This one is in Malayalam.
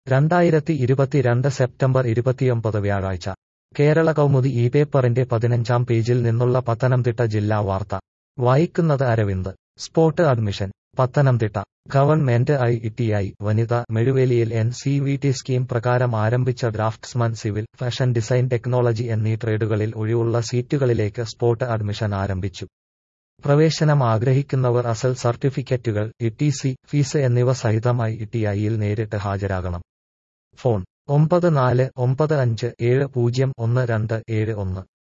രണ്ടായിരത്തി ഇരുപത്തിരണ്ട് സെപ്റ്റംബർ ഇരുപത്തിയൊമ്പത് വ്യാഴാഴ്ച കേരള കൗമുദി ഈ പേപ്പറിന്റെ പതിനഞ്ചാം പേജിൽ നിന്നുള്ള പത്തനംതിട്ട ജില്ലാ വാർത്ത വായിക്കുന്നത് Aravind spot admission Pathanamthitta government I T I വനിത മെഴുവേലിയിൽ N C V T scheme പ്രകാരം ആരംഭിച്ച draftsman civil fashion design technology എന്നീ ട്രേഡുകളിൽ ഒഴിവുള്ള സീറ്റുകളിലേക്ക് സ്പോട്ട് അഡ്മിഷൻ ആരംഭിച്ചു പ്രവേശനം ആഗ്രഹിക്കുന്നവർ അസൽ സർട്ടിഫിക്കറ്റുകൾ ഇ ടി സി ഫീസ് എന്നിവ സഹിതമായി ഇ ടി ഐയിൽ നേരിട്ട് ഹാജരാകണം ഫോൺ ഒമ്പത് നാല് ഒമ്പത് അഞ്ച് ഏഴ് പൂജ്യം ഒന്ന് രണ്ട് ഏഴ് ഒന്ന്